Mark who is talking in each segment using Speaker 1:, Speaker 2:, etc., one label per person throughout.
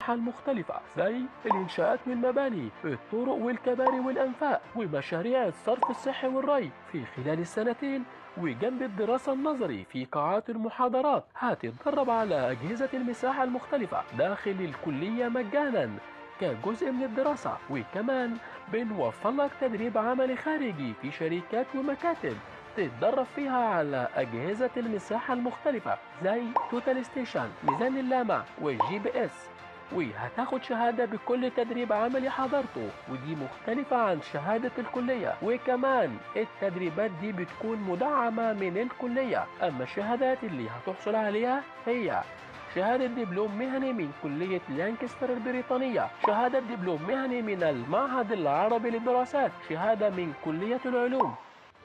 Speaker 1: المختلفة زي الإنشاءات من مباني الطرق والكباري والأنفاق ومشاريع الصرف الصحي والري في خلال السنتين وجنب الدراسة النظري في قاعات المحاضرات هتتدرب على أجهزة المساحة المختلفة داخل الكلية مجانا كجزء من الدراسة وكمان بنوفر لك تدريب عملي خارجي في شركات ومكاتب تتدرب فيها على أجهزة المساحة المختلفة زي توتال ستيشن ميزان اللامع والجي بي اس وهتاخد شهادة بكل تدريب عملي حضرته ودي مختلفة عن شهادة الكلية وكمان التدريبات دي بتكون مدعمة من الكلية أما الشهادات اللي هتحصل عليها هي شهادة دبلوم مهني من كلية لانكستر البريطانية شهادة دبلوم مهني من المعهد العربي للدراسات شهادة من كلية العلوم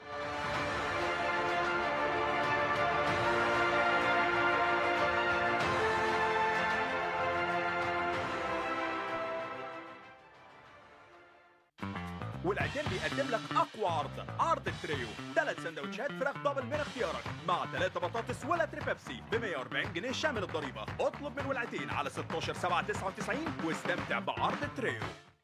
Speaker 2: والعجين بيقدم لك اقوى عرض عرض التريو ثلاث سندوتشات فراخ دبل من اختيارك مع ثلاثة بطاطس ولا تري بيبسي ب 140 جنيه شامل الضريبه اطلب من ولعتين على 16 7 99 واستمتع بعرض التريو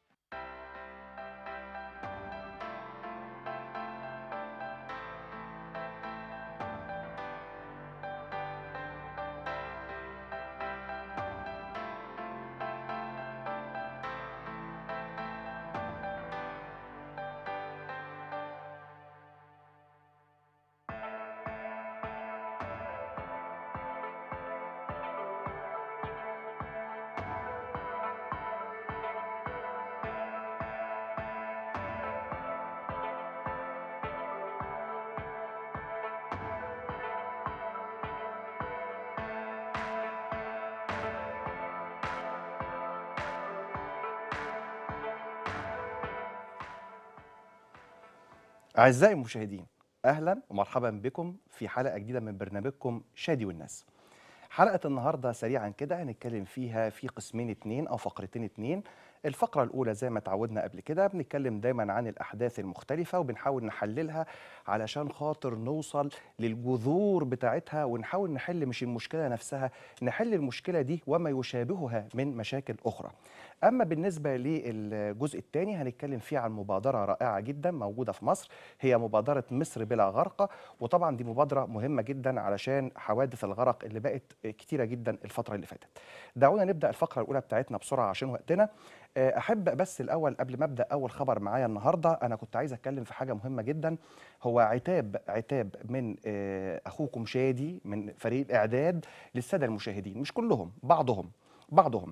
Speaker 3: أعزائي المشاهدين أهلا ومرحبا بكم في حلقة جديدة من برنامجكم شادي والناس حلقة النهاردة سريعا كده هنتكلم فيها في قسمين اتنين أو فقرتين اتنين الفقرة الأولى زي ما تعودنا قبل كده بنتكلم دايما عن الأحداث المختلفة وبنحاول نحللها علشان خاطر نوصل للجذور بتاعتها ونحاول نحل مش المشكلة نفسها نحل المشكلة دي وما يشابهها من مشاكل أخرى أما بالنسبة للجزء الثاني هنتكلم فيه عن مبادرة رائعة جدا موجودة في مصر هي مبادرة مصر بلا غرقة وطبعا دي مبادرة مهمة جدا علشان حوادث الغرق اللي بقت كتيرة جدا الفترة اللي فاتت دعونا نبدأ الفقرة الأولى بتاعتنا بسرعة عشان وقتنا احب بس الاول قبل ما ابدا اول خبر معايا النهارده انا كنت عايز اتكلم في حاجه مهمه جدا هو عتاب عتاب من اخوكم شادي من فريق الاعداد للساده المشاهدين مش كلهم بعضهم بعضهم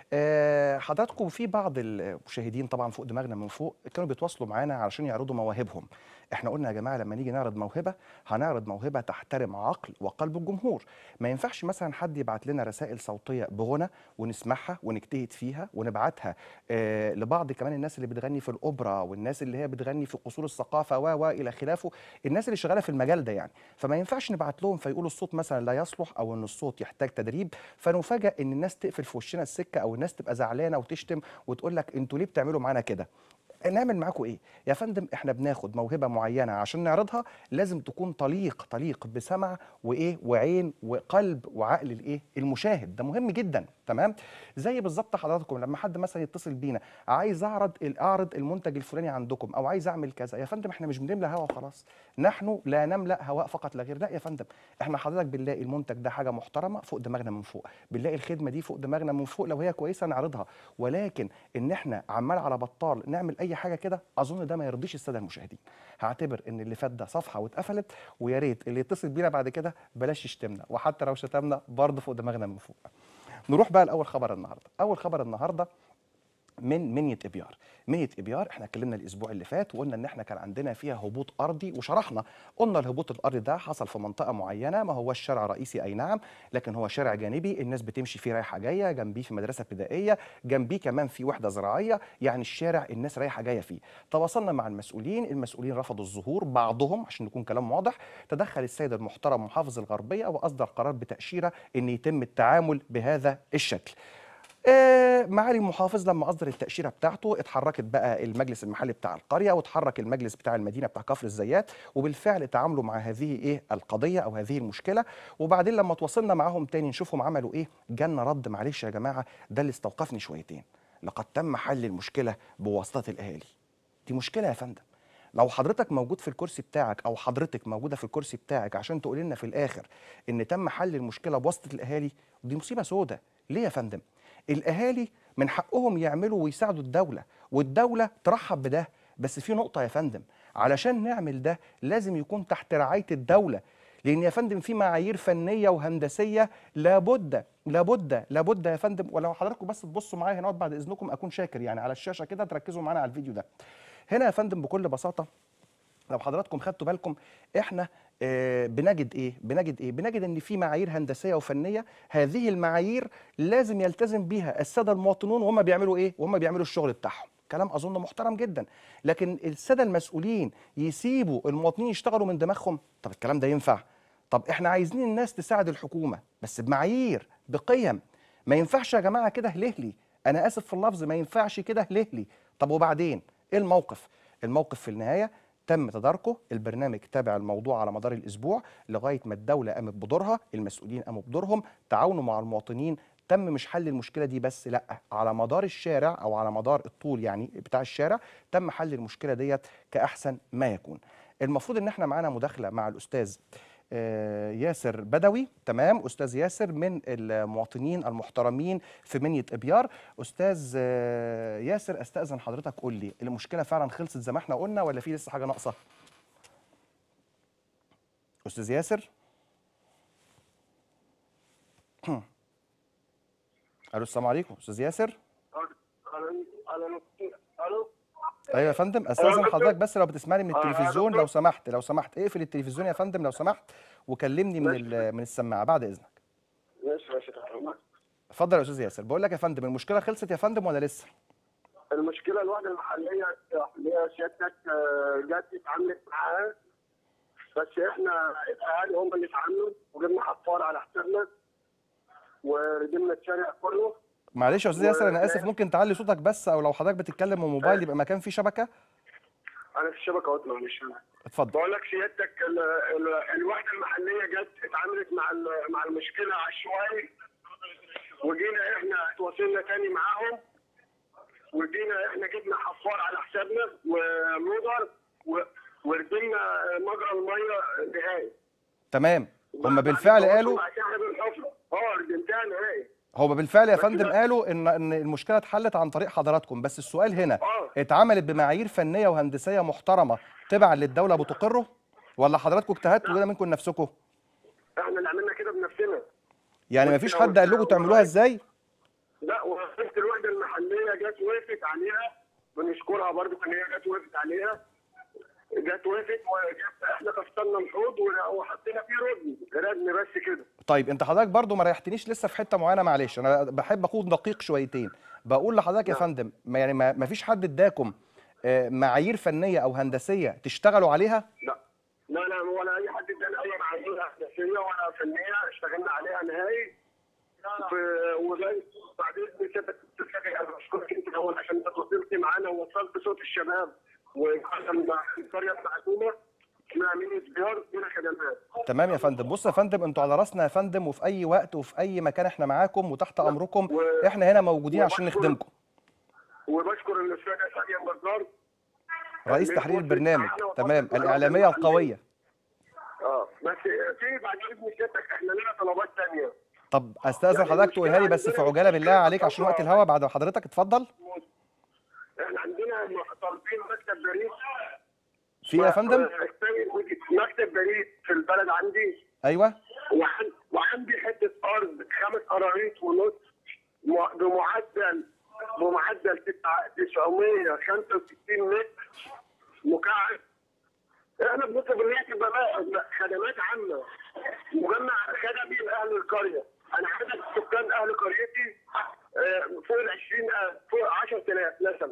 Speaker 3: أه حضراتكم في بعض المشاهدين طبعا فوق دماغنا من فوق كانوا بيتواصلوا معانا علشان يعرضوا مواهبهم احنا قلنا يا جماعه لما نيجي نعرض موهبه هنعرض موهبه تحترم عقل وقلب الجمهور ما ينفعش مثلا حد يبعت لنا رسائل صوتيه بغنى ونسمعها ونجتهد فيها ونبعتها آه لبعض كمان الناس اللي بتغني في الاوبرا والناس اللي هي بتغني في قصور الثقافه و و الى خلافه الناس اللي شغاله في المجال ده يعني فما ينفعش نبعت لهم فيقولوا الصوت مثلا لا يصلح او ان الصوت يحتاج تدريب فنفاجئ ان الناس تقفل في وشنا السكه او الناس تبقى زعلانه وتشتم وتقول لك انتوا ليه بتعملوا معانا كده نعمل معاكم ايه يا فندم احنا بناخد موهبه معينه عشان نعرضها لازم تكون تليق تليق بسمع وايه وعين وقلب وعقل الايه المشاهد ده مهم جدا تمام زي بالظبط حضراتكم لما حد مثلا يتصل بينا عايز اعرض اعرض المنتج الفلاني عندكم او عايز اعمل كذا يا فندم احنا مش بنملى هواء وخلاص نحن لا نملا هواء فقط لا غير لا يا فندم احنا حضرتك بنلاقي المنتج ده حاجه محترمه فوق دماغنا من فوق بنلاقي الخدمه دي فوق دماغنا من فوق لو هي كويسه نعرضها ولكن ان احنا عمال على بطال نعمل اي حاجه كده اظن ده ما يرضيش الساده المشاهدين هعتبر ان اللي فات ده صفحه واتقفلت ويا ريت اللي يتصل بينا بعد كده بلاش يشتمنا وحتى لو شتمنا برضه فوق دماغنا من فوق نروح بقى لاول خبر النهارده اول خبر النهارده من منية ابيار منية ابيار احنا اتكلمنا الاسبوع اللي فات وقلنا ان احنا كان عندنا فيها هبوط ارضي وشرحنا قلنا الهبوط الارضي ده حصل في منطقه معينه ما هوش شارع رئيسي اي نعم لكن هو شارع جانبي الناس بتمشي فيه رايحه جايه جنبيه في مدرسه ابتدائيه جنبيه كمان في وحده زراعيه يعني الشارع الناس رايحه جايه فيه تواصلنا مع المسؤولين المسؤولين رفضوا الظهور بعضهم عشان يكون كلام واضح تدخل السيد المحترم محافظ الغربيه واصدر قرار بتاشيره ان يتم التعامل بهذا الشكل آه ومعالي المحافظ لما اصدر التاشيره بتاعته اتحركت بقى المجلس المحلي بتاع القريه واتحرك المجلس بتاع المدينه بتاع كفر الزيات وبالفعل تعاملوا مع هذه ايه القضيه او هذه المشكله وبعدين لما تواصلنا معاهم تاني نشوفهم عملوا ايه جالنا رد معلش يا جماعه ده اللي استوقفني شويتين لقد تم حل المشكله بواسطه الاهالي دي مشكله يا فندم لو حضرتك موجود في الكرسي بتاعك او حضرتك موجوده في الكرسي بتاعك عشان تقول لنا في الاخر ان تم حل المشكله بواسطه الاهالي دي مصيبه سودة ليه يا فندم الاهالي من حقهم يعملوا ويساعدوا الدوله والدوله ترحب بده بس في نقطه يا فندم علشان نعمل ده لازم يكون تحت رعايه الدوله لان يا فندم في معايير فنيه وهندسيه لابد لابد لابد يا فندم ولو حضراتكم بس تبصوا معايا هنا بعد اذنكم اكون شاكر يعني على الشاشه كده تركزوا معانا على الفيديو ده هنا يا فندم بكل بساطه لو حضراتكم خدتوا بالكم احنا آه بنجد ايه بنجد ايه بنجد ان في معايير هندسيه وفنيه هذه المعايير لازم يلتزم بيها الساده المواطنون وهم بيعملوا ايه وهم بيعملوا الشغل بتاعهم كلام اظن محترم جدا لكن الساده المسؤولين يسيبوا المواطنين يشتغلوا من دماغهم طب الكلام ده ينفع طب احنا عايزين الناس تساعد الحكومه بس بمعايير بقيم ما ينفعش يا جماعه كده هلهلي انا اسف في اللفظ ما ينفعش كده هلهلي طب وبعدين ايه الموقف الموقف في النهايه تم تداركه البرنامج تابع الموضوع على مدار الاسبوع لغايه ما الدوله قامت بدورها المسؤولين قاموا بدورهم تعاونوا مع المواطنين تم مش حل المشكله دي بس لا على مدار الشارع او على مدار الطول يعني بتاع الشارع تم حل المشكله ديت كاحسن ما يكون المفروض ان احنا معانا مداخله مع الاستاذ آه، ياسر بدوي تمام استاذ ياسر من المواطنين المحترمين في منية ابيار استاذ آه، ياسر استاذن حضرتك قول لي المشكله فعلا خلصت زي ما احنا قلنا ولا في لسه حاجه ناقصه استاذ ياسر الو السلام عليكم استاذ ياسر
Speaker 4: الو
Speaker 3: ايوه يا فندم استاذن حضرتك بس لو بتسمعني من التلفزيون لو سمحت لو سمحت اقفل التلفزيون يا فندم لو سمحت وكلمني من ال- من السماعه بعد اذنك
Speaker 4: ماشي ماشي تمام.
Speaker 3: اتفضل يا استاذ ياسر بقول لك يا فندم المشكله خلصت يا فندم ولا لسه
Speaker 4: المشكله الوحده المحليه اللي هي سيادتك آه، جت اتعاملت معاها بس احنا الاهالي هم اللي اتعاملوا وجبنا حفار على حسابنا وردمنا الشارع كله
Speaker 3: معلش يا استاذ ياسر انا
Speaker 4: و-
Speaker 3: اسف ممكن تعلي صوتك بس او لو حضرتك بتتكلم من موبايل يبقى مكان فيه شبكه
Speaker 4: انا في الشبكه اهوت معلش
Speaker 3: اتفضل
Speaker 4: بقول لك سيادتك ال- ال- الوحده المحليه جت اتعاملت مع ال- مع المشكله عشوائي وجينا احنا تواصلنا تاني معاهم وجينا احنا جبنا حفار على حسابنا ولودر و- وردمنا مجرى الميه نهائي
Speaker 3: تمام هم بالفعل قالوا
Speaker 4: مع صاحب الحفره اه ردمتها نهائي
Speaker 3: هو بالفعل يا
Speaker 4: بس
Speaker 3: فندم
Speaker 4: ده-
Speaker 3: قالوا ان ان المشكله اتحلت عن طريق حضراتكم بس السؤال هنا
Speaker 4: اه
Speaker 3: اتعملت بمعايير فنيه وهندسيه محترمه تبعا للدوله بتقره ولا حضراتكم اجتهدتوا كده منكم نفسكم
Speaker 4: احنا اللي عملنا كده بنفسنا
Speaker 3: يعني ما فيش حد قال لكم تعملوها ازاي
Speaker 4: لا وقفت الوحده المحليه جت وقفت عليها بنشكرها برضو ان هي جت وقفت عليها جت وقفت وجت احنا كسرنا الحوض و- وحطينا فيه ردم ردم بس كده
Speaker 3: طيب انت حضرتك برضو ما ريحتنيش لسه في حته معينه معلش انا بحب اكون دقيق شويتين بقول لحضرتك يا
Speaker 4: نعم.
Speaker 3: فندم ما يعني ما ما فيش حد اداكم آه، معايير فنيه او هندسيه تشتغلوا عليها
Speaker 4: لا لا لا ولا اي حد ادانا اي معايير هندسيه ولا فنيه اشتغلنا عليها نهائي في- وزي بعدين سيادتك تتفق انا بشكرك انت اول عشان انت تواصلت معانا ووصلت صوت الشباب وكان القريه المحكومه اسمها ميني سبيار هنا خدمات
Speaker 3: تمام يا فندم بص يا فندم انتوا على راسنا يا فندم وفي اي وقت وفي اي مكان احنا معاكم وتحت امركم
Speaker 4: و-
Speaker 3: احنا هنا موجودين عشان
Speaker 4: وبشكر-
Speaker 3: نخدمكم
Speaker 4: وبشكر الاستاذه ساميه النجار
Speaker 3: رئيس
Speaker 4: اللي
Speaker 3: تحرير
Speaker 4: وصلت
Speaker 3: البرنامج
Speaker 4: معانا
Speaker 3: تمام
Speaker 4: ووصلت
Speaker 3: الاعلاميه
Speaker 4: معانا
Speaker 3: القويه
Speaker 4: اه بس في بعد اذن سيادتك احنا لنا طلبات ثانيه
Speaker 3: طب استاذن
Speaker 4: يعني
Speaker 3: حضرتك تقولها لي بس في
Speaker 4: المشكلة
Speaker 3: عجاله بالله
Speaker 4: عندنا
Speaker 3: عليك عشان وقت الهوا بعد حضرتك اتفضل
Speaker 4: احنا عندنا طالبين مكتب بريد
Speaker 3: في ايه يا فندم
Speaker 4: مكتب بريد في البلد عندي
Speaker 3: ايوه
Speaker 4: وعن- وعندي حته ارض خمس قراريط ونص م- بمعدل بمعدل تسعة- 965 متر مكعب احنا بنطلب ان هي تبقى بقى خدمات عامه مجمع خدمي لاهل القريه انا عدد سكان اهل قريتي آه، فوق ال 20 آه، فوق 10000 نسمه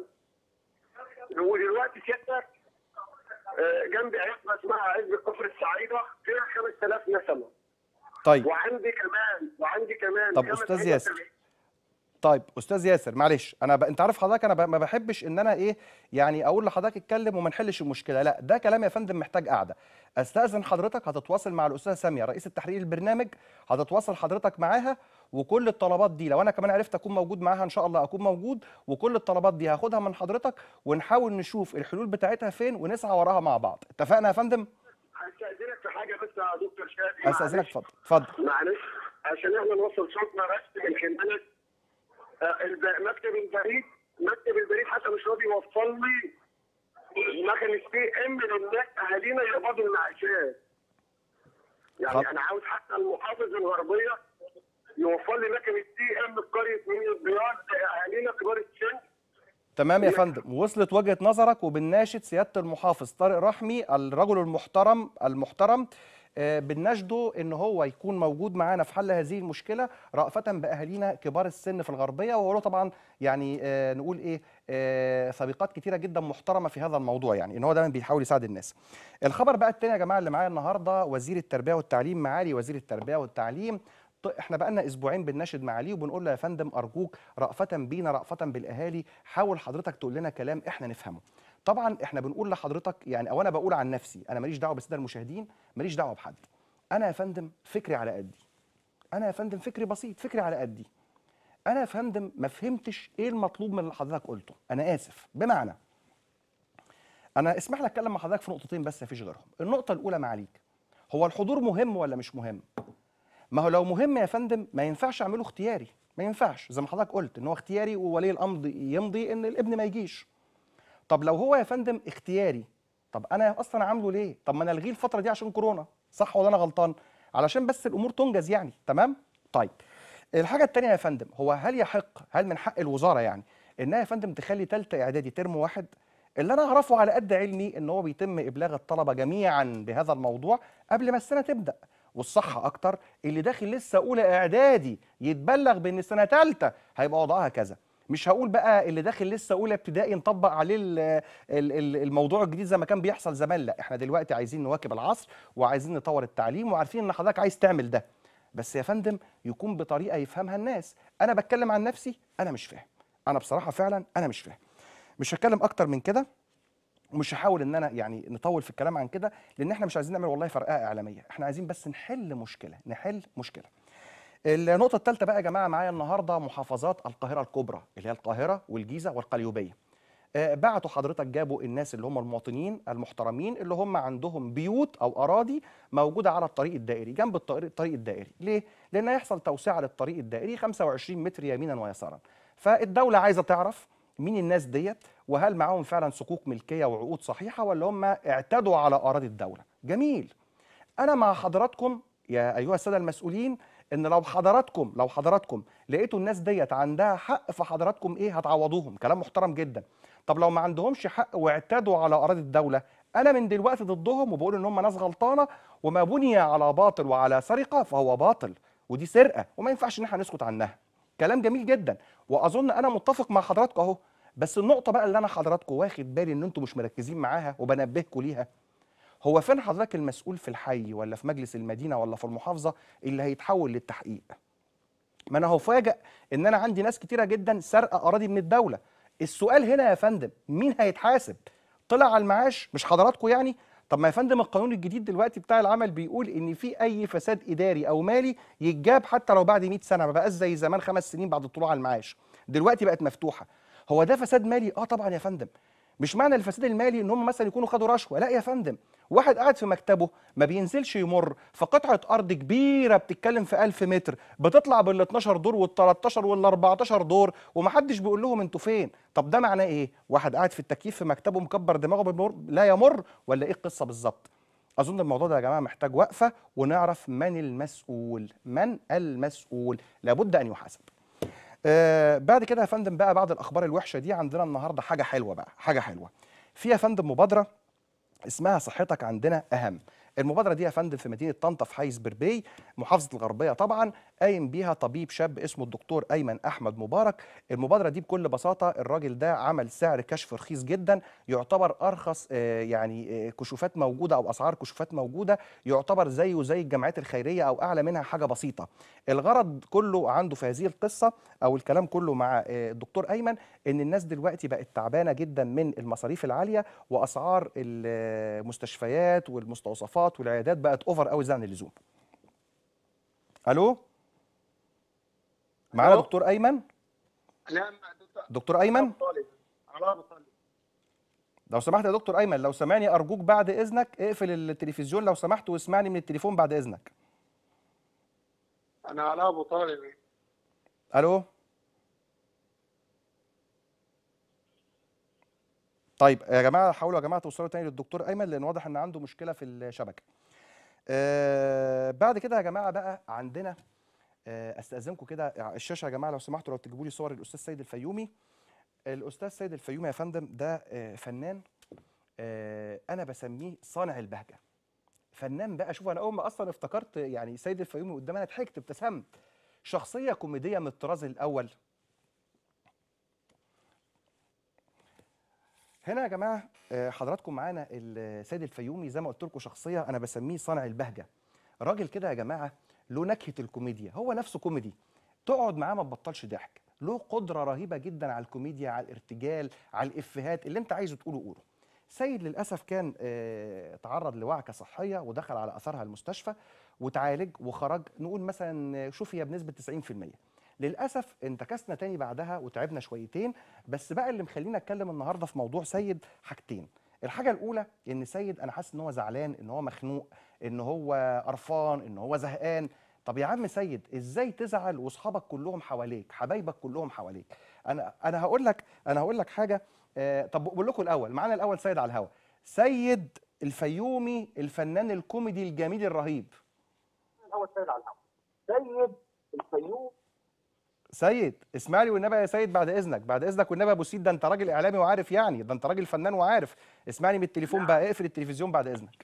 Speaker 4: ودلوقتي سيادتك آه، جنبي عزبه اسمها عزبه كفر السعيده فيها 5000 نسمه
Speaker 3: طيب
Speaker 4: وعندي كمان وعندي كمان
Speaker 3: طب
Speaker 4: خمس
Speaker 3: أستاذ
Speaker 4: حتت
Speaker 3: ياسر.
Speaker 4: تبع-
Speaker 3: طيب استاذ ياسر معلش انا ب... انت عارف حضرتك انا ب... ما بحبش ان انا ايه يعني اقول لحضرتك اتكلم وما نحلش المشكله لا ده كلام يا فندم محتاج قعده استاذن حضرتك هتتواصل مع الاستاذه ساميه رئيس التحرير البرنامج هتتواصل حضرتك معاها وكل الطلبات دي لو انا كمان عرفت اكون موجود معاها ان شاء الله اكون موجود وكل الطلبات دي هاخدها من حضرتك ونحاول نشوف الحلول بتاعتها فين ونسعى وراها مع بعض اتفقنا يا فندم
Speaker 4: هستأذنك في حاجه بس يا دكتور شادي
Speaker 3: استاذنك
Speaker 4: معلش.
Speaker 3: اتفضل اتفضل
Speaker 4: معلش عشان احنا نوصل صوتنا بس من خلالك آه، الب- مكتب البريد مكتب البريد حتى مش راضي يوصل لي مكنه بي ام للناس اهالينا يقبضوا المعاشات يعني
Speaker 3: خط.
Speaker 4: انا عاوز حتى المحافظ الغربيه يوفر لي مكنه بي ام في قريه مين البياض اهالينا كبار السن
Speaker 3: تمام يا فندم وصلت وجهة نظرك وبنناشد سيادة المحافظ طارق رحمي الرجل المحترم المحترم آه، بنناشده ان هو يكون موجود معانا في حل هذه المشكله رأفة باهالينا كبار السن في الغربيه وهو له طبعا يعني آه، نقول ايه آه، سابقات كتيره جدا محترمه في هذا الموضوع يعني ان هو دايما بيحاول يساعد الناس. الخبر بقى التاني يا جماعه اللي معايا النهارده وزير التربيه والتعليم معالي وزير التربيه والتعليم ط- احنا بقالنا اسبوعين بنناشد معاليه وبنقول له يا فندم ارجوك رأفة بينا رأفة بالاهالي حاول حضرتك تقول لنا كلام احنا نفهمه طبعا احنا بنقول لحضرتك يعني او انا بقول عن نفسي انا ماليش دعوه بالساده المشاهدين ماليش دعوه بحد انا يا فندم فكري على قدي انا يا فندم فكري بسيط فكري على قدي انا يا فندم ما فهمتش ايه المطلوب من اللي حضرتك قلته انا اسف بمعنى انا اسمح لي اتكلم مع حضرتك في نقطتين بس مفيش غيرهم النقطه الاولى معاليك هو الحضور مهم ولا مش مهم ما هو لو مهم يا فندم ما ينفعش اعمله اختياري ما ينفعش زي ما حضرتك قلت ان هو اختياري وولي الامر يمضي ان الابن ما يجيش طب لو هو يا فندم اختياري طب انا اصلا عامله ليه طب ما انا الغيه الفتره دي عشان كورونا صح ولا انا غلطان علشان بس الامور تنجز يعني تمام طيب الحاجه الثانيه يا فندم هو هل يحق هل من حق الوزاره يعني انها يا فندم تخلي ثالثه اعدادي ترم واحد اللي انا اعرفه على قد علمي ان هو بيتم ابلاغ الطلبه جميعا بهذا الموضوع قبل ما السنه تبدا والصح اكتر اللي داخل لسه اولى اعدادي يتبلغ بان سنه ثالثه هيبقى وضعها كذا مش هقول بقى اللي داخل لسه اولى ابتدائي نطبق عليه ال- ال- ال- الموضوع الجديد زي ما كان بيحصل زمان لا احنا دلوقتي عايزين نواكب العصر وعايزين نطور التعليم وعارفين ان حضرتك عايز تعمل ده بس يا فندم يكون بطريقه يفهمها الناس انا بتكلم عن نفسي انا مش فاهم انا بصراحه فعلا انا مش فاهم مش هتكلم اكتر من كده ومش هحاول ان انا يعني نطول في الكلام عن كده لان احنا مش عايزين نعمل والله فرقعه اعلاميه احنا عايزين بس نحل مشكله نحل مشكله النقطه الثالثه بقى يا جماعه معايا النهارده محافظات القاهره الكبرى اللي هي القاهره والجيزه والقليوبيه آه، بعتوا حضرتك جابوا الناس اللي هم المواطنين المحترمين اللي هم عندهم بيوت او اراضي موجوده على الطريق الدائري جنب الطريق الطريق الدائري ليه لان هيحصل توسعه للطريق الدائري 25 متر يمينا ويسارا فالدوله عايزه تعرف مين الناس ديت وهل معاهم فعلا صكوك ملكيه وعقود صحيحه ولا هم اعتدوا على اراضي الدوله جميل انا مع حضراتكم يا ايها الساده المسؤولين ان لو حضراتكم لو حضراتكم لقيتوا الناس ديت عندها حق فحضراتكم ايه هتعوضوهم كلام محترم جدا طب لو ما عندهمش حق واعتدوا على اراضي الدوله انا من دلوقتي ضدهم وبقول ان هم ناس غلطانه وما بني على باطل وعلى سرقه فهو باطل ودي سرقه وما ينفعش ان احنا نسكت عنها كلام جميل جدا واظن انا متفق مع حضراتكم اهو بس النقطه بقى اللي انا حضراتكم واخد بالي ان انتم مش مركزين معاها وبنبهكم ليها هو فين حضرتك المسؤول في الحي ولا في مجلس المدينه ولا في المحافظه اللي هيتحول للتحقيق ما انا هفاجئ ان انا عندي ناس كتيره جدا سارقه اراضي من الدوله السؤال هنا يا فندم مين هيتحاسب طلع على المعاش مش حضراتكم يعني طب ما يا فندم القانون الجديد دلوقتي بتاع العمل بيقول ان في اي فساد اداري او مالي يتجاب حتى لو بعد 100 سنه ما بقاش زي زمان خمس سنين بعد الطلوع على المعاش دلوقتي بقت مفتوحه هو ده فساد مالي اه طبعا يا فندم مش معنى الفساد المالي ان هم مثلا يكونوا خدوا رشوه لا يا فندم واحد قاعد في مكتبه ما بينزلش يمر في قطعه ارض كبيره بتتكلم في 1000 متر بتطلع بال 12 دور وال 13 وال 14 دور ومحدش بيقول لهم انتوا فين طب ده معناه ايه واحد قاعد في التكييف في مكتبه مكبر دماغه بالنور لا يمر ولا ايه القصه بالظبط اظن الموضوع ده يا جماعه محتاج وقفه ونعرف من المسؤول من المسؤول لابد ان يحاسب آه بعد كده يا فندم بقى بعد الاخبار الوحشه دي عندنا النهارده حاجه حلوه بقى حاجه حلوه في يا فندم مبادره اسمها صحتك عندنا اهم المبادره دي يا فندم في مدينه طنطا في حي بربي محافظه الغربيه طبعا قايم بيها طبيب شاب اسمه الدكتور ايمن احمد مبارك المبادره دي بكل بساطه الراجل ده عمل سعر كشف رخيص جدا يعتبر ارخص آه، يعني آه، كشوفات موجوده او اسعار كشوفات موجوده يعتبر زيه زي الجمعيات الخيريه او اعلى منها حاجه بسيطه الغرض كله عنده في هذه القصه او الكلام كله مع آه، الدكتور ايمن ان الناس دلوقتي بقت تعبانه جدا من المصاريف العاليه واسعار المستشفيات والمستوصفات والعيادات بقت اوفر قوي زي عن اللزوم الو معانا
Speaker 4: ألو؟
Speaker 3: دكتور ايمن
Speaker 4: لا
Speaker 3: دكتور ايمن
Speaker 4: طالب على ابو طالب
Speaker 3: لو سمحت يا دكتور ايمن لو سامعني ارجوك بعد اذنك اقفل التلفزيون لو سمحت واسمعني من التليفون بعد اذنك
Speaker 4: انا على ابو طالب
Speaker 3: الو طيب يا جماعه حاولوا يا جماعه توصلوا تاني للدكتور ايمن لان واضح ان عنده مشكله في الشبكه آه بعد كده يا جماعه بقى عندنا آه استاذنكم كده الشاشه يا جماعه لو سمحتوا لو تجيبوا لي صور الاستاذ سيد الفيومي الاستاذ سيد الفيومي يا فندم ده آه فنان آه انا بسميه صانع البهجه فنان بقى شوف انا اول ما اصلا افتكرت يعني سيد الفيومي قدام انا ضحكت ابتسمت شخصيه كوميديه من الطراز الاول هنا يا جماعه آه، حضراتكم معانا السيد الفيومي زي ما قلت لكم شخصيه انا بسميه صانع البهجه راجل كده يا جماعه له نكهه الكوميديا هو نفسه كوميدي تقعد معاه ما تبطلش ضحك له قدره رهيبه جدا على الكوميديا على الارتجال على الافيهات اللي انت عايزه تقوله قوله سيد للاسف كان آه، تعرض لوعكه صحيه ودخل على اثرها المستشفى وتعالج وخرج نقول مثلا شفي بنسبه 90% للاسف انتكسنا تاني بعدها وتعبنا شويتين بس بقى اللي مخلينا اتكلم النهارده في موضوع سيد حاجتين الحاجه الاولى ان سيد انا حاسس ان هو زعلان ان هو مخنوق ان هو قرفان ان هو زهقان طب يا عم سيد ازاي تزعل واصحابك كلهم حواليك حبايبك كلهم حواليك انا انا هقول لك انا هقول لك حاجه آه طب بقول لكم الاول معانا الاول سيد على الهوا سيد الفيومي الفنان الكوميدي الجميل الرهيب
Speaker 4: هو السيد على الهواء سيد الفيوم
Speaker 3: سيد اسمع لي والنبي يا سيد بعد اذنك بعد اذنك والنبي يا ابو سيد ده انت راجل اعلامي وعارف يعني ده انت راجل فنان وعارف اسمعني من التليفون بقى اقفل التلفزيون بعد اذنك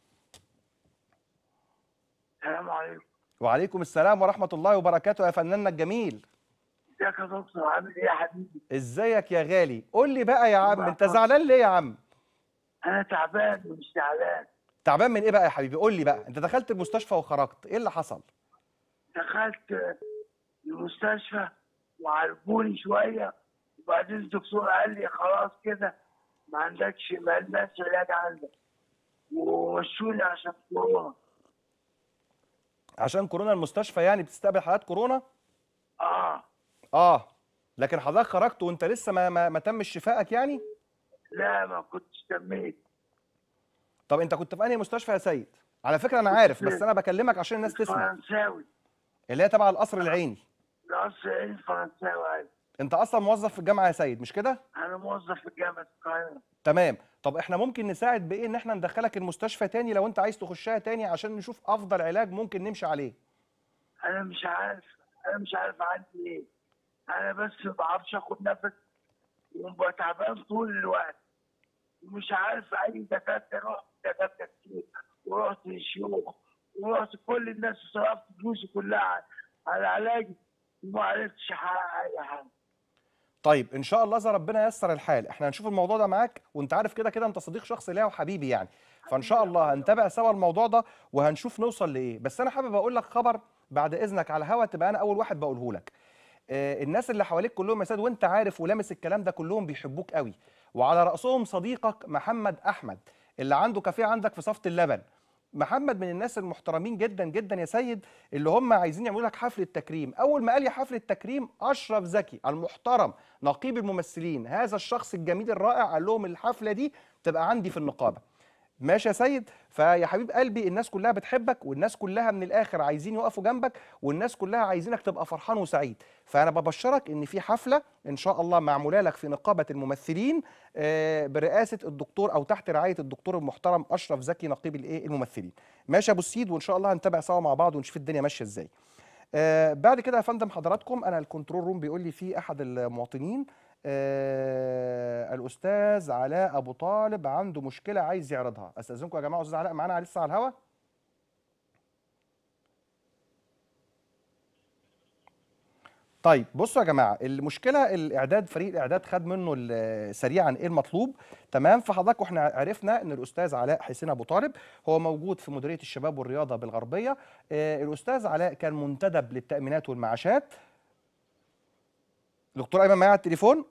Speaker 4: السلام عليكم
Speaker 3: وعليكم السلام ورحمه الله وبركاته يا فناننا الجميل
Speaker 4: ازيك يا دكتور عامل ايه يا حبيبي
Speaker 3: ازيك يا غالي قول لي بقى يا عم انت زعلان ليه يا عم
Speaker 4: انا تعبان ومش تعبان
Speaker 3: تعبان من ايه بقى يا حبيبي قول لي بقى انت دخلت المستشفى وخرجت ايه اللي حصل
Speaker 4: دخلت المستشفى وعالجوني شويه وبعدين الدكتور قال لي خلاص كده ما عندكش ما لناش علاج عندك ومشوني عشان كورونا
Speaker 3: عشان كورونا المستشفى يعني بتستقبل حالات كورونا
Speaker 4: اه
Speaker 3: اه لكن حضرتك خرجت وانت لسه ما ما, ما تمش شفائك يعني
Speaker 4: لا ما كنتش تميت
Speaker 3: طب انت كنت في انهي مستشفى يا سيد على فكره انا عارف بس انا بكلمك عشان الناس تسمع
Speaker 4: فرنساوي
Speaker 3: اللي هي تبع القصر العيني
Speaker 4: القصر العيني الفرنساوي أيوة.
Speaker 3: انت اصلا موظف في الجامعه يا سيد مش كده
Speaker 4: انا موظف في جامعه القاهره
Speaker 3: تمام طب احنا ممكن نساعد بايه ان احنا ندخلك المستشفى تاني لو انت عايز تخشها تاني عشان نشوف افضل علاج ممكن نمشي عليه
Speaker 4: انا مش عارف انا مش عارف عندي ايه انا بس ما بعرفش اخد نفس وببقى تعبان طول الوقت ومش عارف اي دكاتره رحت دكاتره كتير ورحت للشيوخ ورحت كل الناس صرفت فلوسي كلها على- على علاجي وما عرفتش احقق اي حاجه
Speaker 3: طيب ان شاء الله اذا ربنا ييسر الحال احنا هنشوف الموضوع ده معاك وانت عارف كده كده انت صديق شخصي ليا وحبيبي يعني فان شاء الله هنتابع سوا الموضوع ده وهنشوف نوصل لايه بس انا حابب اقول لك خبر بعد اذنك على الهوا تبقى انا اول واحد بقوله لك آه، الناس اللي حواليك كلهم يا سيد وانت عارف ولامس الكلام ده كلهم بيحبوك قوي وعلى راسهم صديقك محمد احمد اللي عنده كافيه عندك في صفت اللبن محمد من الناس المحترمين جدا جدا يا سيد اللي هم عايزين يعملوا لك حفله تكريم اول ما قال لي حفله تكريم اشرف زكي المحترم نقيب الممثلين هذا الشخص الجميل الرائع قال لهم الحفله دي تبقى عندي في النقابه ماشي يا سيد فيا حبيب قلبي الناس كلها بتحبك والناس كلها من الاخر عايزين يقفوا جنبك والناس كلها عايزينك تبقى فرحان وسعيد فانا ببشرك ان في حفله ان شاء الله معموله لك في نقابه الممثلين آه، برئاسه الدكتور او تحت رعايه الدكتور المحترم اشرف زكي نقيب الايه الممثلين ماشي يا ابو السيد وان شاء الله هنتابع سوا مع بعض ونشوف الدنيا ماشيه ازاي آه بعد كده يا فندم حضراتكم انا الكنترول روم بيقول لي في احد المواطنين آه الاستاذ علاء ابو طالب عنده مشكله عايز يعرضها استاذنكم يا جماعه استاذ علاء معانا لسه على الهوا طيب بصوا يا جماعه المشكله الاعداد فريق الاعداد خد منه ال- سريعا ايه المطلوب تمام فحضرتك واحنا عرفنا ان الاستاذ علاء حسين ابو طالب هو موجود في مديريه الشباب والرياضه بالغربيه آه الاستاذ علاء كان منتدب للتامينات والمعاشات دكتور ايمن معايا على التليفون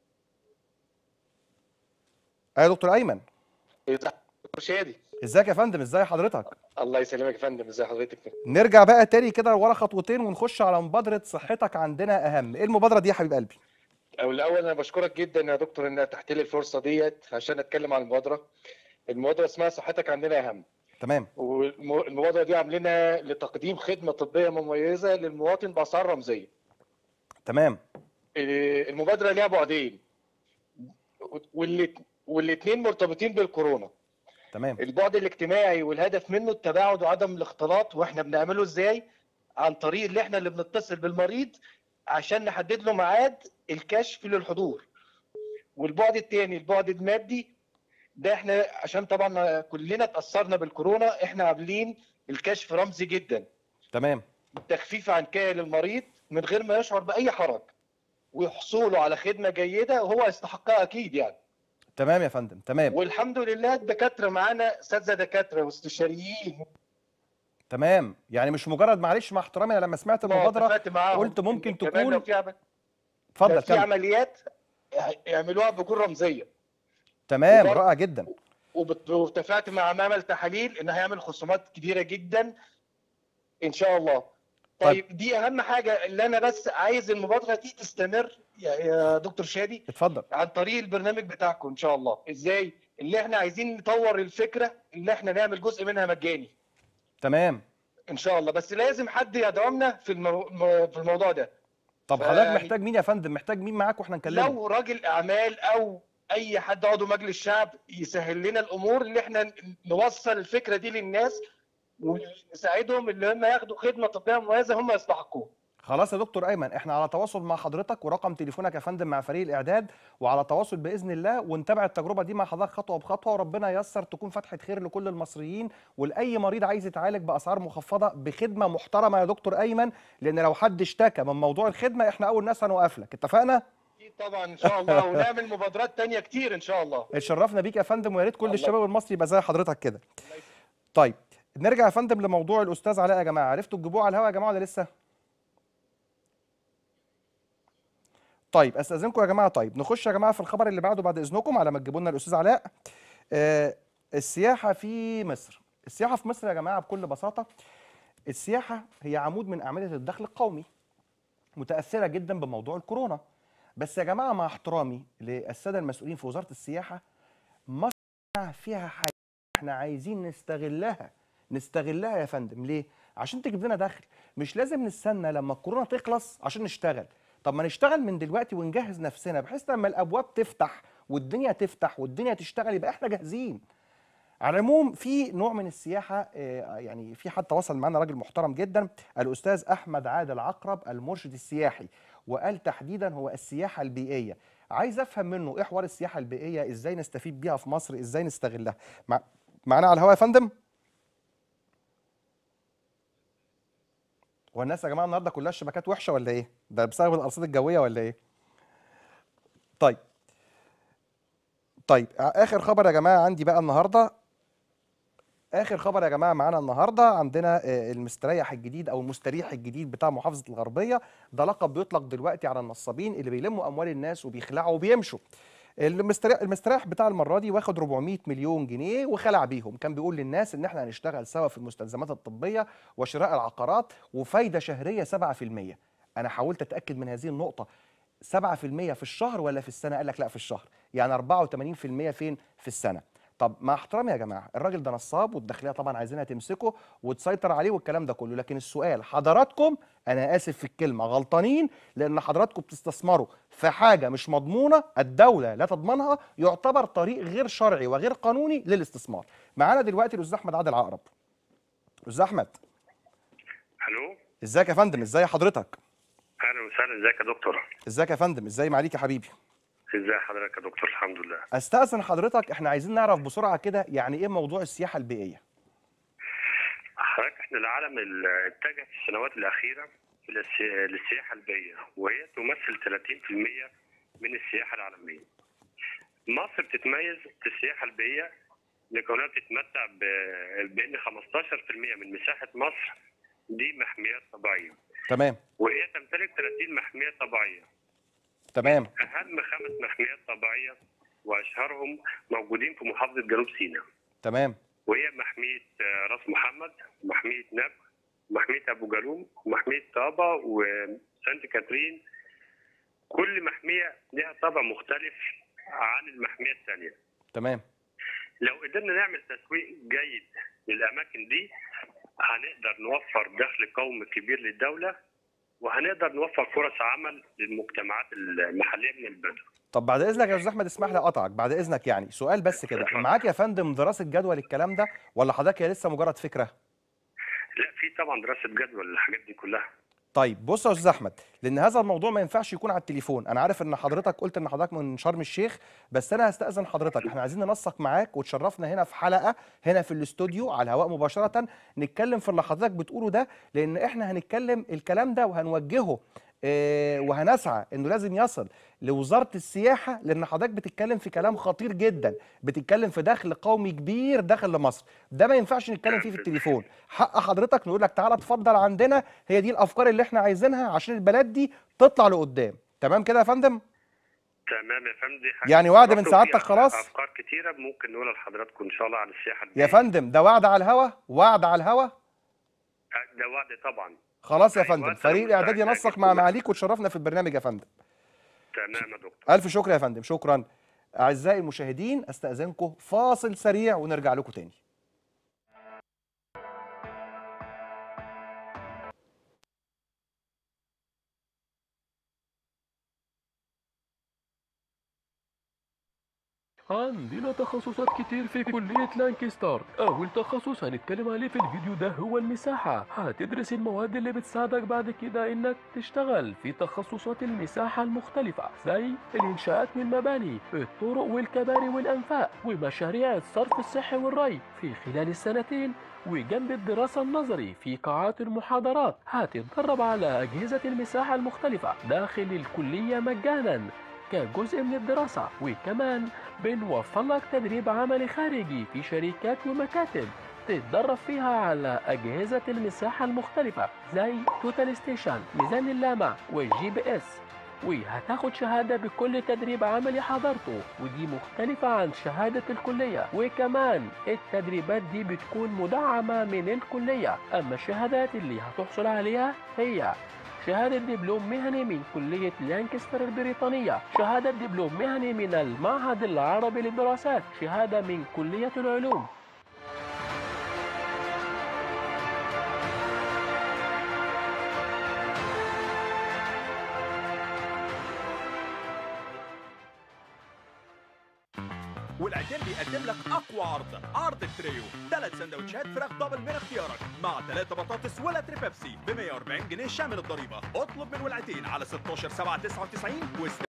Speaker 3: ايوه يا دكتور ايمن
Speaker 5: دكتور شادي
Speaker 3: ازيك يا فندم ازاي حضرتك
Speaker 5: الله يسلمك يا فندم ازي حضرتك
Speaker 3: نرجع بقى تاني كده ورا خطوتين ونخش على مبادره صحتك عندنا اهم ايه المبادره دي يا حبيب قلبي
Speaker 5: او الاول انا بشكرك جدا يا دكتور ان اتحت لي الفرصه ديت عشان اتكلم عن المبادره المبادره اسمها صحتك عندنا اهم
Speaker 3: تمام
Speaker 5: والمبادره دي عاملينها لتقديم خدمه طبيه مميزه للمواطن باسعار رمزيه
Speaker 3: تمام
Speaker 5: إيه، المبادره ليها بعدين والاثنين مرتبطين بالكورونا
Speaker 3: تمام
Speaker 5: البعد الاجتماعي والهدف منه التباعد وعدم الاختلاط واحنا بنعمله ازاي عن طريق اللي احنا اللي بنتصل بالمريض عشان نحدد له ميعاد الكشف للحضور والبعد الثاني البعد المادي ده احنا عشان طبعا كلنا اتاثرنا بالكورونا احنا عاملين الكشف رمزي جدا
Speaker 3: تمام
Speaker 5: تخفيف عن كاهل المريض من غير ما يشعر باي حرج وحصوله على خدمه جيده وهو يستحقها اكيد يعني
Speaker 3: تمام يا فندم تمام
Speaker 5: والحمد لله الدكاتره معانا اساتذه دكاتره واستشاريين
Speaker 3: تمام يعني مش مجرد معلش مع احترامي أنا لما سمعت المبادره
Speaker 5: اتفقت معاهم
Speaker 3: قلت ممكن
Speaker 5: إن كمان
Speaker 3: تكون-
Speaker 5: لو في عمل
Speaker 3: اتفضل
Speaker 5: لو في
Speaker 3: كمل
Speaker 5: عمليات يعملوها بجور رمزيه
Speaker 3: تمام
Speaker 5: وبرضه-
Speaker 3: رائع جدا
Speaker 5: وبت- واتفقت مع معمل تحاليل ان هيعمل خصومات كبيره جدا ان شاء الله
Speaker 3: طيب.
Speaker 5: طيب دي اهم حاجه اللي انا بس عايز المبادره دي تستمر يا, يا دكتور شادي
Speaker 3: اتفضل
Speaker 5: عن طريق البرنامج بتاعكم ان شاء الله ازاي اللي احنا عايزين نطور الفكره اللي احنا نعمل جزء منها مجاني
Speaker 3: تمام
Speaker 5: ان شاء الله بس لازم حد يدعمنا في المو... في الموضوع ده
Speaker 3: طب
Speaker 5: ف-
Speaker 3: حضرتك
Speaker 5: يعني-
Speaker 3: محتاج مين يا فندم محتاج مين معاك واحنا نكلمه
Speaker 5: لو راجل اعمال او اي حد عضو مجلس شعب يسهل لنا الامور اللي احنا ن- نوصل الفكره دي للناس ونساعدهم اللي هم ياخدوا خدمه طبيه مميزه هم يستحقوها
Speaker 3: خلاص يا دكتور ايمن احنا على تواصل مع حضرتك ورقم تليفونك يا فندم مع فريق الاعداد وعلى تواصل باذن الله ونتابع التجربه دي مع حضرتك خطوه بخطوه وربنا ييسر تكون فتحه خير لكل المصريين ولاي مريض عايز يتعالج باسعار مخفضه بخدمه محترمه يا دكتور ايمن لان لو حد اشتكى من موضوع الخدمه احنا اول ناس هنوقف لك اتفقنا
Speaker 5: اكيد طبعا ان شاء الله ونعمل مبادرات تانية كتير ان شاء الله
Speaker 3: اتشرفنا بيك يا فندم ويا ريت كل
Speaker 5: الله
Speaker 3: الشباب المصري يبقى زي حضرتك كده طيب نرجع يا فندم لموضوع الاستاذ علاء يا جماعه عرفتوا تجيبوه على الهوا يا جماعه ولا لسه طيب استاذنكم يا جماعه طيب نخش يا جماعه في الخبر اللي بعده بعد اذنكم على ما تجيبوا لنا الاستاذ علاء آه السياحه في مصر السياحه في مصر يا جماعه بكل بساطه السياحه هي عمود من اعمده الدخل القومي متاثره جدا بموضوع الكورونا بس يا جماعه مع احترامي للساده المسؤولين في وزاره السياحه مصر فيها حاجه احنا عايزين نستغلها نستغلها يا فندم ليه عشان تجيب لنا دخل مش لازم نستنى لما الكورونا تخلص عشان نشتغل طب ما نشتغل من دلوقتي ونجهز نفسنا بحيث لما الابواب تفتح والدنيا تفتح والدنيا تشتغل يبقى احنا جاهزين على العموم في نوع من السياحه آه، يعني في حد تواصل معنا راجل محترم جدا الاستاذ احمد عادل عقرب المرشد السياحي وقال تحديدا هو السياحه البيئيه عايز افهم منه ايه حوار السياحه البيئيه ازاي نستفيد بيها في مصر ازاي نستغلها مع... معانا على الهواء يا فندم هو الناس يا جماعه النهارده كلها الشبكات وحشه ولا ايه ده بسبب الارصاد الجويه ولا ايه طيب طيب اخر خبر يا جماعه عندي بقى النهارده اخر خبر يا جماعه معانا النهارده عندنا آه، المستريح الجديد او المستريح الجديد بتاع محافظه الغربيه ده لقب بيطلق دلوقتي على النصابين اللي بيلموا اموال الناس وبيخلعوا وبيمشوا المستريح المستريح بتاع المره دي واخد 400 مليون جنيه وخلع بيهم كان بيقول للناس ان احنا هنشتغل سوا في المستلزمات الطبيه وشراء العقارات وفايده شهريه 7% انا حاولت اتاكد من هذه النقطه 7% في الشهر ولا في السنه قال لك لا في الشهر يعني 84% فين في السنه طب مع احترامي يا جماعه الراجل ده نصاب والداخليه طبعا عايزينها تمسكه وتسيطر عليه والكلام ده كله لكن السؤال حضراتكم انا اسف في الكلمه غلطانين لان حضراتكم بتستثمروا في حاجه مش مضمونه الدوله لا تضمنها يعتبر طريق غير شرعي وغير قانوني للاستثمار معانا دلوقتي الاستاذ احمد عادل عقرب استاذ احمد
Speaker 6: الو
Speaker 3: ازيك يا فندم ازاي حضرتك
Speaker 6: اهلا وسهلا ازيك يا دكتور
Speaker 3: ازيك يا فندم ازاي معاليك يا حبيبي
Speaker 6: ازي حضرتك يا دكتور الحمد لله
Speaker 3: استاذن حضرتك احنا عايزين نعرف بسرعه كده يعني ايه موضوع السياحه البيئيه
Speaker 6: حضرتك احنا العالم ال- اتجه في السنوات الاخيره للسي- للسياحه البيئيه وهي تمثل 30% من السياحه العالميه مصر بتتميز في السياحه البيئيه لكونها بتتمتع ب- بان 15% من مساحه مصر دي محميات طبيعيه
Speaker 3: تمام
Speaker 6: وهي تمتلك 30 محميه طبيعيه
Speaker 3: تمام
Speaker 6: اهم خمس محميات طبيعيه واشهرهم موجودين في محافظه جنوب سيناء
Speaker 3: تمام
Speaker 6: وهي محمية آه، راس محمد محمية نب محمية أبو جالوم محمية طابة وسانت كاترين كل محمية لها طابع مختلف عن المحمية الثانية
Speaker 3: تمام
Speaker 6: لو قدرنا نعمل تسويق جيد للأماكن دي هنقدر نوفر دخل قومي كبير للدولة وهنقدر نوفر فرص عمل للمجتمعات المحلية من البدو
Speaker 3: طب بعد اذنك يا استاذ احمد اسمح لي اقطعك بعد اذنك يعني سؤال بس كده
Speaker 6: اتفضل.
Speaker 3: معاك يا فندم دراسه جدوى للكلام ده ولا حضرتك هي لسه مجرد فكره
Speaker 6: لا في طبعا دراسة جدوى للحاجات دي كلها
Speaker 3: طيب بص يا استاذ احمد لان هذا الموضوع ما ينفعش يكون على التليفون انا عارف ان حضرتك قلت ان حضرتك من شرم الشيخ بس انا هستاذن حضرتك احنا عايزين ننسق معاك وتشرفنا هنا في حلقه هنا في الاستوديو على الهواء مباشره نتكلم في اللي حضرتك بتقوله ده لان احنا هنتكلم الكلام ده وهنوجهه آه، وهنسعى انه لازم يصل لوزاره السياحه لان حضرتك بتتكلم في كلام خطير جدا بتتكلم في دخل قومي كبير داخل لمصر ده ما ينفعش نتكلم فيه في التليفون حق حضرتك نقول لك تعالى اتفضل عندنا هي دي الافكار اللي احنا عايزينها عشان البلد دي تطلع لقدام تمام كده يا فندم
Speaker 6: تمام يا فندم دي حاجة
Speaker 3: يعني وعد من
Speaker 6: برضه
Speaker 3: سعادتك
Speaker 6: في
Speaker 3: خلاص؟
Speaker 6: افكار كتيره ممكن نقولها لحضراتكم ان شاء الله عن السياحه
Speaker 3: يا
Speaker 6: البيئية.
Speaker 3: فندم ده وعد على الهوا وعد على الهوا
Speaker 6: ده وعد طبعا
Speaker 3: خلاص يا
Speaker 6: أيوة،
Speaker 3: فندم
Speaker 6: أنا
Speaker 3: فريق الاعداد
Speaker 6: مستعد
Speaker 3: ينسق
Speaker 6: أجيب
Speaker 3: مع
Speaker 6: كل-
Speaker 3: معاليك وتشرفنا في البرنامج يا فندم
Speaker 6: تمام يا دكتور
Speaker 3: الف شكر يا فندم شكرا اعزائي المشاهدين استاذنكم فاصل سريع ونرجع لكم تاني
Speaker 1: عندنا تخصصات كتير في كلية لانكستر أول تخصص هنتكلم عليه في الفيديو ده هو المساحة هتدرس المواد اللي بتساعدك بعد كده إنك تشتغل في تخصصات المساحة المختلفة زي الإنشاءات والمباني الطرق والكباري والأنفاق ومشاريع الصرف الصحي والري في خلال السنتين وجنب الدراسة النظري في قاعات المحاضرات هتتدرب على أجهزة المساحة المختلفة داخل الكلية مجانا كجزء من الدراسة وكمان بنوفر لك تدريب عملي خارجي في شركات ومكاتب تتدرب فيها على أجهزة المساحة المختلفة زي توتال ستيشن ميزان اللامع والجي بي اس وهتاخد شهادة بكل تدريب عملي حضرته ودي مختلفة عن شهادة الكلية وكمان التدريبات دي بتكون مدعمة من الكلية أما الشهادات اللي هتحصل عليها هي شهادة دبلوم مهني من كلية لانكستر البريطانية شهادة دبلوم مهني من المعهد العربي للدراسات شهادة من كلية العلوم
Speaker 2: والعجين بيقدم لك اقوى عرض عرض التريو ثلاث سندوتشات فراخ دبل من اختيارك مع ثلاثة بطاطس ولا بيبسي ب 140 جنيه شامل الضريبه اطلب من ولعتين على 16 7 99 واستنى